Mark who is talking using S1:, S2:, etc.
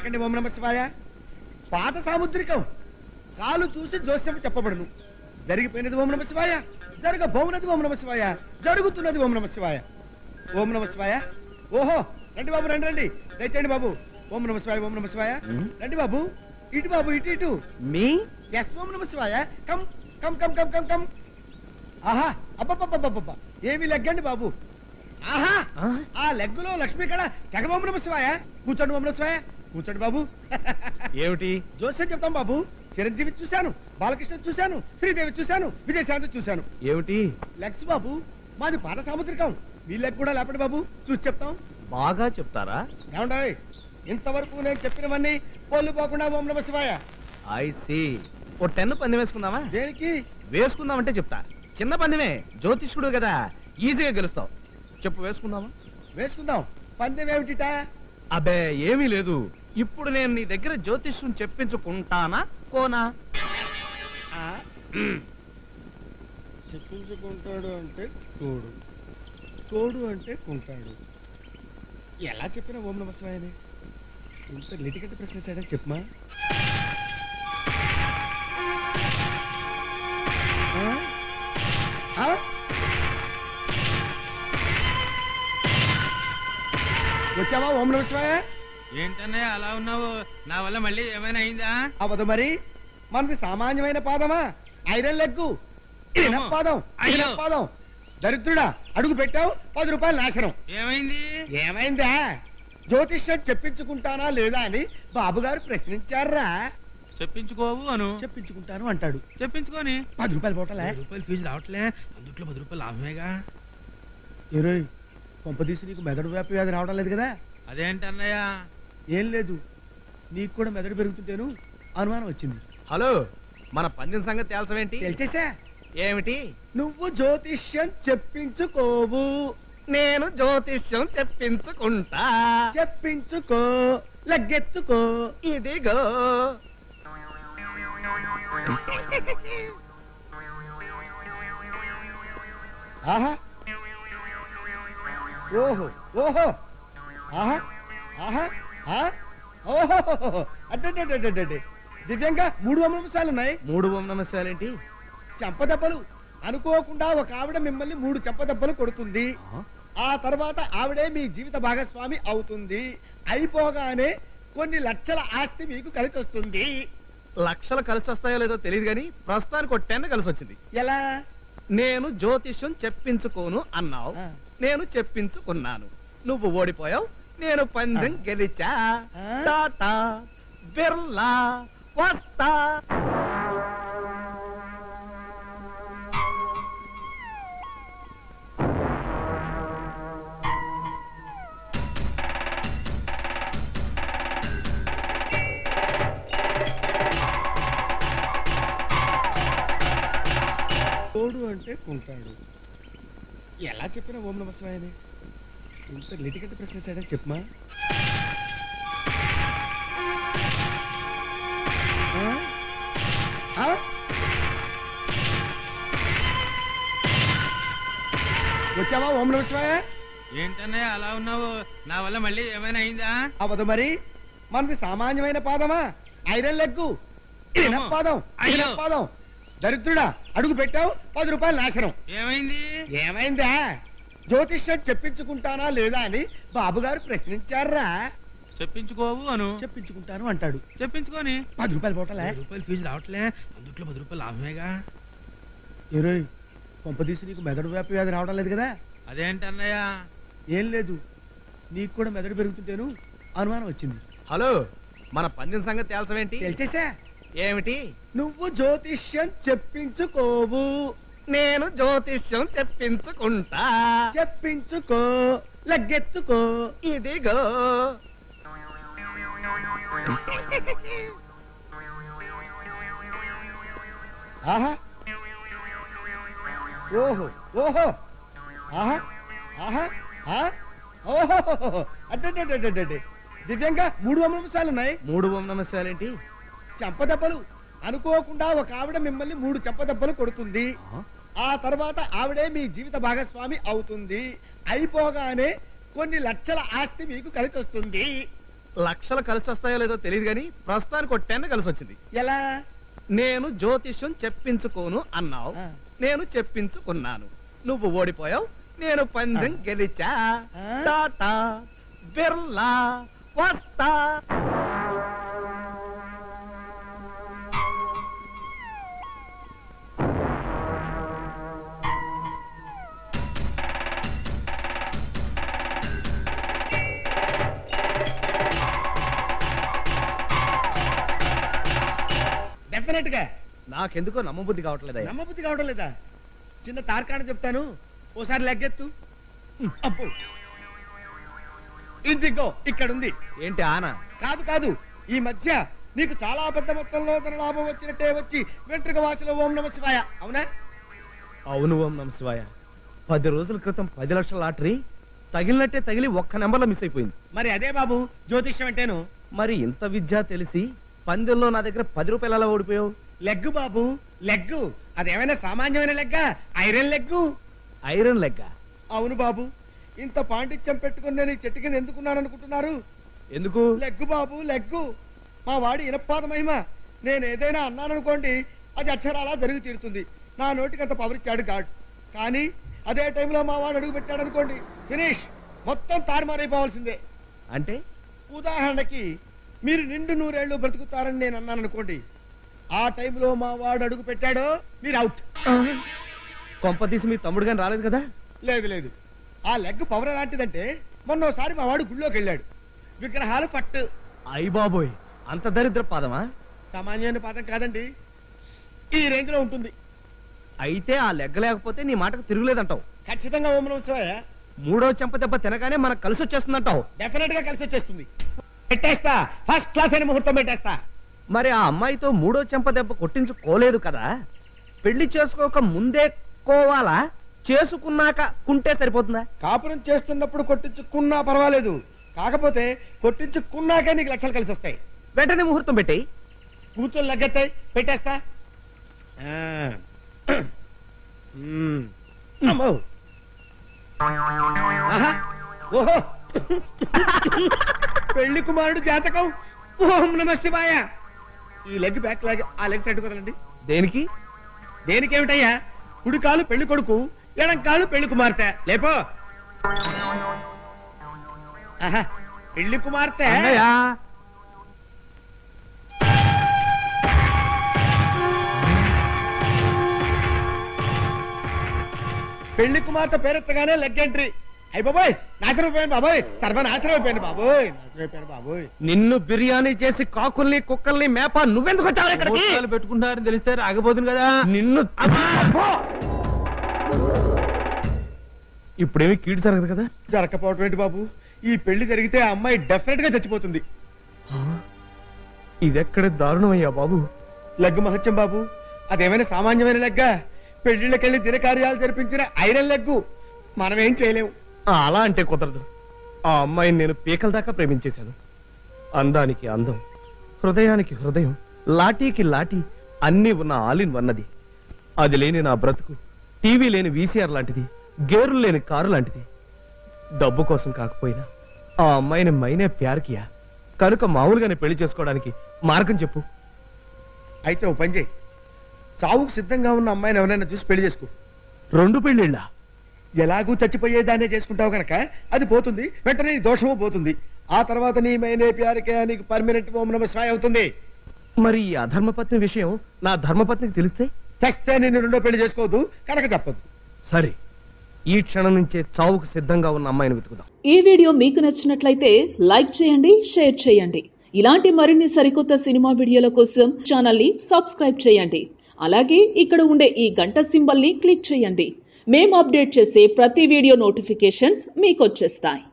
S1: పడకండి ఓం నమ శివాయ పాత సాముద్రికం కాలు చూసి జోస్యం చెప్పబడును జరిగిపోయినది ఓం నమ శివాయ జరగబోనది ఓం నమ శివాయ జరుగుతున్నది ఓం నమ శివాయ ఓం నమ శివాయ ఓహో రండి బాబు రండి రండి దయచేయండి బాబు ఓం నమ శివాయ ఓం నమ శివాయ
S2: ఉమ్.
S1: రండి బాబు ఇటు బాబు ఇటు ఇటు
S2: మీ
S1: ఎస్ ఓం నమ శివాయ come come come come come come ఆహా అబ్బబ్బబ్బబ్బబ్బ ఏమి లెగ్గండి బాబు ఆహా
S2: ఆ?
S1: ఆ లెగ్గులో లక్ష్మీ కళ తెగ ఓం నమ శివాయ కూర్చోండి ఓం నమ శివాయ కూర్చోండి బాబు
S2: ఏమిటి
S1: జోస్యం చెప్తాం బాబు చిరంజీవి చూశాను బాలకృష్ణ చూశాను శ్రీదేవి చూశాను విజయశాంతి చూశాను
S2: ఏమిటి
S1: లెగ్స్ బాబు మాది పాత సాముద్రికం మీ లెగ్ కూడా లేపండి బాబు చూసి చెప్తాం
S2: బాగా చెప్తారా
S1: ఏమంటాయి ఇంతవరకు నేను చెప్పినవన్నీ పోలు పోకుండా ఓం నమ శివాయ
S2: ఐ సి ఓ టెన్ పందెం వేసుకుందామా
S1: దేనికి
S2: వేసుకుందామంటే చెప్తా చిన్న పందెమే జ్యోతిష్కుడు కదా ఈజీగా గెలుస్తావు చెప్పు వేసుకుందామా
S1: వేసుకుందాం పందెం ఏమిటిటా
S2: అబే ఏమీ లేదు ఇప్పుడు నేను నీ దగ్గర జ్యోతిష్యం చెప్పించుకుంటానా కోనా
S1: ఆ? చెప్పించుకుంటాడు అంటే తోడు తోడు అంటే కుంటాడు ఎలా చెప్పిన ఓం నమ శివాయని ఇంత లిటికెట్ ప్రశ్న ఇచ్చాడని చెప్పమా ఆ? ఆ? వచ్చావా ఓం నమ శివాయ
S3: ఏంటన్నయ్య అలా ఉన్నావు నా వల్ల మళ్ళీ ఏమైనా అయిందా
S1: అవదు మరి మనది సామాన్యమైన పాదమా ఐరన్ లెగ్గు ఇనప
S3: అమ్మో.
S1: పాదం
S3: అయ్యో.
S1: ఇనప పాదం దరిద్రుడా అడుగు పెట్టావు పది రూపాయలు నాశనం
S3: ఏమైంది
S1: ఏమైందా జ్యోతిష్యం చెప్పించుకుంటానా లేదా అని బాబుగారు ప్రశ్నించారా
S3: చెప్పించుకోవు అను
S1: చెప్పించుకుంటాను అంటాడు
S3: చెప్పించుకొని
S1: పది రూపాయలు పోటలే
S3: పది రూపాయలు ఫీజు రావట్లే అందుట్లో పది రూపాయలు లాభమేగా
S1: ఇరవై కొంపదీసి నీకు మెదడు వ్యాపి వ్యాధి రావడం లేదు కదా
S3: అదేంటన్నయ్య
S1: ఏం లేదు నీకు కూడా మెదడు పెరుగుతుంటేను అనుమానం వచ్చింది
S2: హలో మన పందెం సంగతి తేల్చవేంటి
S1: తెలిసేసా
S2: ఏమిటి
S1: నువ్వు జ్యోతిష్యం చెప్పించుకోవు
S2: నేను జ్యోతిష్యం చెప్పించుకుంటా
S1: చెప్పించుకో లగ్గెత్తుకో
S2: ఇదిగో
S1: ఆహా ఓహో ఓహో ఆహా ఆహా ఆ? ఓహో అడ్డడ్డడ్డడ్డడ్డే దివ్యంగా మూడు అంశాలు ఉన్నాయి
S2: మూడు ఓం నమస్కారాలేంటి
S1: చెంపదెబ్బలు అనుకోకుండా ఒక ఆవిడ మిమ్మల్ని మూడు చెంపదెబ్బలు కొడుతుంది ఆ తర్వాత ఆవిడే మీ జీవిత భాగస్వామి అవుతుంది అయిపోగానే కొన్ని లక్షల ఆస్తి మీకు కలిసి వస్తుంది
S2: లక్షలు కలిసి వస్తాయో లేదో తెలియదు కానీ ప్రస్తుతానికి ఒక టెన్ కలిసి వచ్చింది
S1: ఎలా
S2: నేను జ్యోతిష్యం చెప్పించుకోను అన్నావు
S1: ఆ.
S2: నేను చెప్పించుకున్నాను నువ్వు ఓడిపోయావు నేను పందెం
S1: ఆ.
S2: గెలిచా
S1: ఆ?
S2: టాటా బిర్లా వస్తా
S1: తోడు అంటే కుంటాడు ఎలా చెప్పిన ఓం నమ శివాయని ఇంత లిటికెట్ ప్రశ్న ఇచ్చాడని చెప్పమా ఆ? ఆ? వచ్చావా ఓం నమ శివాయ
S3: ఏంటన్నయ్య అలా ఉన్నావు నా వల్ల మళ్ళీ ఏమైనా అయిందా
S1: అవదు మరి మనది సామాన్యమైన పాదమా ఐరన్ లెగ్గు ఇనప
S3: అమ్మో.
S1: పాదం
S3: అయ్యో.
S1: ఇనప పాదం దరిద్రుడా అడుగు పెట్టావు పది రూపాయలు నాశనం
S3: ఏమైంది
S1: ఏమైందా జ్యోతిష్యం చెప్పించుకుంటానా లేదా అని బాబుగారు ప్రశ్నించారా
S3: చెప్పించుకోవు అను
S1: చెప్పించుకుంటాను అంటాడు
S3: చెప్పించుకొని
S1: పది రూపాయలు పోటలే
S3: పది రూపాయలు ఫీజు రావట్లే అందుట్లో పది రూపాయలు లాభమేగా
S1: ఇరవై కొంపదీసి నీకు మెదడు వ్యాపి వ్యాధి రావడం లేదు కదా
S3: అదేంటన్నయ్య
S1: ఏం లేదు నీకు కూడా మెదడు పెరుగుతుంటేను అనుమానం వచ్చింది
S2: హలో మన పందెం సంగతి తేల్చవేంటి
S1: తెలిసేసా
S2: ఏమిటి
S1: నువ్వు జ్యోతిష్యం చెప్పించుకోవు
S2: నేను జ్యోతిష్యం చెప్పించుకుంటా
S1: చెప్పించుకో లగ్గెత్తుకో
S2: ఇదిగో
S1: ఆహా ఓహో ఓహో ఆహా ఆహా ఆ? ఓహో అడ్డడ్డడ్డడ్డే దివ్యంగా మూడు అంశాలు ఉన్నాయి
S2: మూడు ఓం నమస్కారాలేంటి
S1: చెంపదెబ్బలు అనుకోకుండా ఒక ఆవిడ మిమ్మల్ని మూడు చెంపదెబ్బలు కొడుతుంది ఆ తర్వాత ఆవిడే మీ జీవిత భాగస్వామి అవుతుంది అయిపోగానే కొన్ని లక్షల ఆస్తి మీకు కలిసి వస్తుంది
S2: లక్షలు కలిసి వస్తాయో లేదో తెలియదు కానీ ప్రస్తుతానికి ఒక టెన్ కలిసి వచ్చింది
S1: ఎలా
S2: నేను జ్యోతిష్యం చెప్పించుకోను అన్నావు
S1: ఆ.
S2: నేను చెప్పించుకున్నాను నువ్వు ఓడిపోయావు నేను పందెం గెలిచా
S1: ఆ?
S2: టాటా బిర్లా వస్తా
S1: డెఫినెట్ గా
S2: నాకెందుకో నమ్మబుద్ధి కావట్లేదయ్యా
S1: నమ్మబుద్ధి కావడం లేదా చిన్న తార్కాణ చెప్తాను ఓసారి లెగ్గెత్తు అప్పు ఇదిగో ఇక్కడ ఉంది
S2: ఏంటి ఆన
S1: కాదు కాదు ఈ మధ్య నీకు చాలా పెద్ద మొత్తంలో ధన లాభం వచ్చినట్టే వచ్చి వెంట్రుక వాసిలో ఓం నమ శివాయ అవునా
S2: అవును ఓం నమ శివాయ పది రోజుల క్రితం పది లక్షల లాటరీ తగిలినట్టే తగిలి ఒక్క నెంబర్లో మిస్ అయిపోయింది
S1: మరి అదే బాబు జ్యోతిష్యం అంటేను
S2: మరి ఇంత విద్య తెలిసి పందెంలో నా దగ్గర పది రూపాయలు ఎలా ఓడిపోయావు
S1: లెగ్గు బాబు లెగ్గు అదేమైనా సామాన్యమైన లెగ్గ ఐరన్ లెగ్గు
S2: ఐరన్ లెక్క
S1: అవును బాబు ఇంత పాండిత్యం పెట్టుకుని నేను ఈ చెట్టు కింద ఎందుకున్నాను అనుకుంటున్నారు
S2: ఎందుకు
S1: లెగ్గు బాబు లెగ్గు మా వాడి ఇనపాద మహిమ నేను ఏదైనా అన్నాననుకోండి అది అక్షరాలా జరిగి తీరుతుంది నా నోటికి అంత పవరిచ్చాడు గాడ్ కానీ అదే టైంలో మా వాడు అడుగు పెట్టాడు అనుకోండి ఫినిష్ మొత్తం తారుమారైపోవాల్సిందే
S2: అంటే
S1: ఉదాహరణకి మీరు నిండు నూరేళ్లు బ్రతుకుతారని నేను అన్నాను అనుకోండి ఆ టైంలో మా వాడు అడుగు పెట్టాడో మీరు అవుట్
S2: కొంప తీసి మీ తమ్ముడు గాని రాలేదు కదా
S1: లేదు లేదు ఆ లెగ్ పవర్ ఎలాంటిదంటే మొన్న ఒకసారి మా వాడు గుళ్ళోకి వెళ్ళాడు విగ్రహాలు పట్టు
S2: అయ్య బాబోయ్ అంత దరిద్ర పాదమా
S1: సామాన్యమైన పాదం కాదండి ఈ రేంజ్ లో ఉంటుంది
S2: అయితే ఆ లెగ్గ లేకపోతే నీ మాటకు తిరుగులేదంటావు
S1: ఖచ్చితంగా ఓం నమ శివాయ
S2: మూడో చెంప దెబ్బ తినగానే మనకు కలిసి వచ్చేస్తుందంటావు
S1: డెఫినెట్ గా కలిసి వచ్చేస్తుంది పెట్టేస్తా ఫస్ట్ క్లాస్ అయిన ముహూర్తం పెట్టేస్తా
S2: మరి ఆ అమ్మాయితో మూడో చెంప దెబ్బ కొట్టించుకోలేదు కదా పెళ్లి చేసుకోక ముందే కోవాలా చేసుకున్నాక కుంటే సరిపోతుందా
S1: కాపురం చేస్తున్నప్పుడు కొట్టించుకున్నా పర్వాలేదు కాకపోతే కొట్టించుకున్నాకే నీకు లక్షలు కలిసి వస్తాయి
S2: వెంటనే ముహూర్తం పెట్టేయి
S1: కూర్చొని లగ్గెత్తాయి పెట్టేస్తా ఆ. మ్మ్. అమ్మో. ఆహా. ఓహో పెళ్లి కుమారుడు జాతకం ఓం నమ శివాయ ఈ లెగ్ బ్యాక్ లాగి ఆ లెగ్ ఫ్రంట్ కదలండి
S2: దేనికి
S1: దేనికేమిటయ్యా కుడి కాలు పెళ్లి కొడుకు ఎడం కాలు పెళ్లి కుమార్తె లేపో ఆహా. పెళ్లి కుమార్తె
S2: అన్నయ్య
S1: పెళ్లి కుమార్తె పేరెత్తగానే లెగ్ ఎంట్రీ అయ్యి బాబోయ్ నాశనం అయిపోయాను బాబోయ్ సర్వనాశనం అయిపోయాను బాబోయ్ నాశనం అయిపోయాను బాబోయ్
S2: నిన్ను బిర్యానీ చేసి కాకుల్ని కుక్కల్ని మేప నువ్వెందుకు వచ్చావు ఇక్కడికి
S3: ముహూర్తాలు పెట్టుకుంటారని తెలిస్తే రాకపోతుంది కదా
S2: నిన్ను ఇప్పుడేమి కీడు జరగదు కదా
S1: జరగకపోవటం ఏంటి బాబు ఈ పెళ్లి జరిగితే ఆ అమ్మాయి డెఫినెట్ గా చచ్చిపోతుంది
S2: ఇదెక్కడ దారుణమయ్యా బాబు
S1: లెగ్ మహత్యం బాబు అదేమైనా సామాన్యమైన లెగ్గ పెళ్లిళ్ళకెళ్లి దినకార్యాలు జరిపించిన ఐరన్ లెగ్గు మనం ఏం చేయలేము
S2: ఆ, అలా అంటే కుదరదు ఆ అమ్మాయిని నేను పీకల దాకా ప్రేమించేశాను అందానికి అందం హృదయానికి హృదయం లాఠీకి లాఠీ అన్నీ ఉన్న ఆలిన్ వన్నది అది లేని నా బ్రతుకు టీవీ లేని వీసీఆర్ లాంటిది గేర్లు లేని కారు లాంటిది డబ్బు కోసం కాకపోయినా ఆ అమ్మాయిని మైనే ప్యార్కియా కనుక మామూలుగానే పెళ్లి చేసుకోవడానికి మార్గం చెప్పు
S1: అయితే ఓ పని చేయి చావుకు సిద్ధంగా ఉన్న అమ్మాయిని ఎవరైనా చూసి పెళ్లి చేసుకో
S2: రెండు పెళ్ళిళ్ళ
S1: ఎలాగూ చచ్చిపోయేదాన్నే చేసుకుంటావు కనుక అది పోతుంది వెంటనే నీ దోషము పోతుంది ఆ తర్వాత నీ మైనే ప్యారికే నీకు పర్మనెంట్ ఓం నమ శివాయ అవుతుంది
S2: మరి ఈ అధర్మపత్ని విషయం నా ధర్మపత్నికి తెలిస్తే
S1: చస్తే నిన్ను రెండో పెళ్లి చేసుకోవద్దు కనుక చెప్పదు
S2: సరే ఈ క్షణం నుంచే చావుకు సిద్ధంగా ఉన్న అమ్మాయిని వెతుకుదాం
S4: ఈ వీడియో మీకు నచ్చినట్లయితే లైక్ చేయండి షేర్ చేయండి ఇలాంటి మరిన్ని సరికొత్త సినిమా వీడియోల కోసం ఛానల్ని సబ్స్క్రైబ్ చేయండి అలాగే ఇక్కడ ఉండే ఈ గంట సింబల్ని క్లిక్ చేయండి మేము అప్డేట్ చేసే ప్రతి వీడియో నోటిఫికేషన్స్ మీకు వచ్చేస్తాయి